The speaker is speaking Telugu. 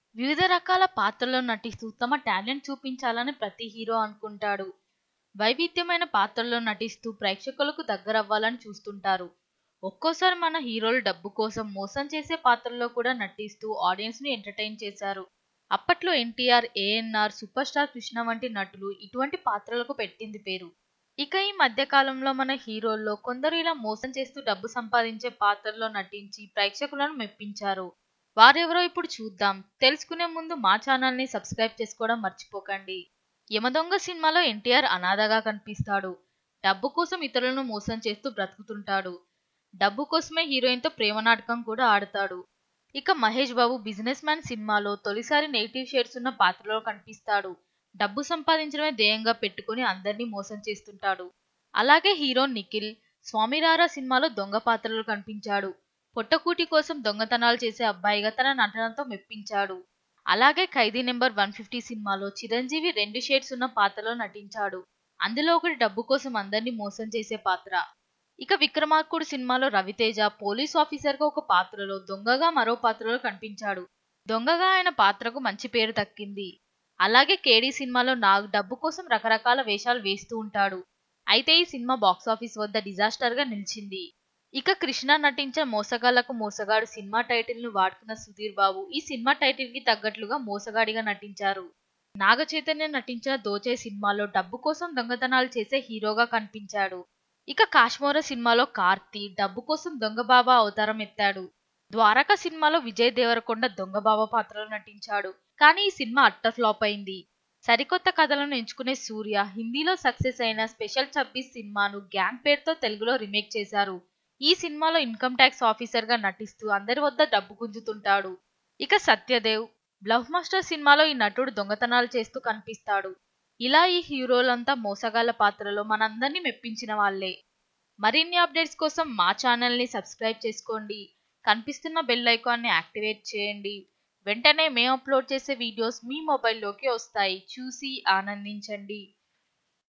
వివిధ రకాల పాత్రల్లో నటిస్తూ తమ టాలెంట్ చూపించాలని ప్రతి హీరో అనుకుంటాడు వైవిధ్యమైన పాత్రల్లో నటిస్తూ ప్రేక్షకులకు దగ్గరవ్వాలని చూస్తుంటారు ఒక్కోసారి మన హీరోలు డబ్బు కోసం మోసం చేసే పాత్రల్లో కూడా నటిస్తూ ఆడియన్స్ ని ఎంటర్టైన్ చేశారు అప్పట్లో NTR ANR super star Krishna వంటి నటులు ఇటువంటి పాత్రలకు పెట్టింది పేరు ఇక ఈ మధ్య కాలంలో మన హీరోల్లో కొందరు ఇలా మోసం చేస్తూ డబ్బు సంపాదించే పాత్రల్లో నటించి ప్రేక్షకులను మెప్పించారు వారెవరో ఇప్పుడు చూద్దాం తెలుసుకునే ముందు మా ఛానల్ ని సబ్స్క్రైబ్ చేసుకోవడం మర్చిపోకండి యమదొంగ సినిమాలో ఎన్టీఆర్ అనాథగా కనిపిస్తాడు డబ్బు కోసం ఇతరులను మోసం చేస్తూ బ్రతుకుతుంటాడు డబ్బు కోసమే హీరోయిన్ తో ప్రేమ నాటకం కూడా ఆడతాడు ఇక మహేష్ బాబు బిజినెస్ మ్యాన్ సినిమాలో తొలిసారి నెగిటివ్ షేడ్స్ ఉన్న పాత్రలో కనిపిస్తాడు డబ్బు సంపాదించడమే ధ్యేయంగా పెట్టుకుని అందరినీ మోసం చేస్తుంటాడు అలాగే హీరో నిఖిల్ స్వామిరారా సినిమాలో దొంగ పాత్రలో కనిపించాడు పొట్టకూటి కోసం దొంగతనాలు చేసే అబ్బాయిగా తన నటనతో మెప్పించాడు అలాగే ఖైదీ నెంబర్ వన్ ఫిఫ్టీ సినిమాలో చిరంజీవి రెండు షేడ్స్ ఉన్న పాత్రలో నటించాడు అందులో ఒకటి డబ్బు కోసం అందరినీ మోసం చేసే పాత్ర ఇక విక్రమార్కుడు సినిమాలో రవితేజ పోలీస్ ఆఫీసర్ గా ఒక పాత్రలో దొంగగా మరో పాత్రలో కనిపించాడు దొంగగా ఆయన పాత్రకు మంచి పేరు దక్కింది అలాగే కేడీ సినిమాలో నాగ్ డబ్బు కోసం రకరకాల వేషాలు వేస్తూ ఉంటాడు అయితే ఈ సినిమా బాక్సాఫీస్ వద్ద డిజాస్టర్ గా నిలిచింది ఇక కృష్ణ నటించే మోసగాళ్లకు మోసగాడు సినిమా టైటిల్ ను వాడుకున్న సుధీర్ బాబు ఈ సినిమా టైటిల్ కి తగ్గట్లుగా మోసగాడిగా నటించారు నాగ చైతన్య నటించిన దోచే సినిమాలో డబ్బు కోసం దొంగతనాలు చేసే హీరోగా కనిపించాడు ఇక కాశ్మోర సినిమాలో కార్తీ డబ్బు కోసం దొంగబాబా అవతారం ఎత్తాడు ద్వారక సినిమాలో విజయ్ దేవరకొండ దొంగబాబా పాత్రలో నటించాడు కానీ ఈ సినిమా అట్ట ఫ్లాప్ అయింది సరికొత్త కథలను ఎంచుకునే సూర్య హిందీలో సక్సెస్ అయిన స్పెషల్ ఛబ్బీస్ సినిమాను గ్యాంగ్ పేరుతో తెలుగులో రీమేక్ చేశారు ఈ సినిమాలో ఇన్కమ్ ట్యాక్స్ ఆఫీసర్ గా నటిస్తూ అందరి వద్ద డబ్బు గుంజుతుంటాడు ఇక సత్యదేవ్ బ్లవ్ మాస్టర్ సినిమాలో ఈ నటుడు దొంగతనాలు చేస్తూ కనిపిస్తాడు ఇలా ఈ హీరోలంతా మోసగాళ్ల పాత్రలో మనందరినీ మెప్పించిన వాళ్లే మరిన్ని అప్డేట్స్ కోసం మా ఛానల్ని సబ్స్క్రైబ్ చేసుకోండి కనిపిస్తున్న బెల్ ఐకాన్ని యాక్టివేట్ చేయండి వెంటనే మేము అప్లోడ్ చేసే వీడియోస్ మీ మొబైల్లోకి వస్తాయి చూసి ఆనందించండి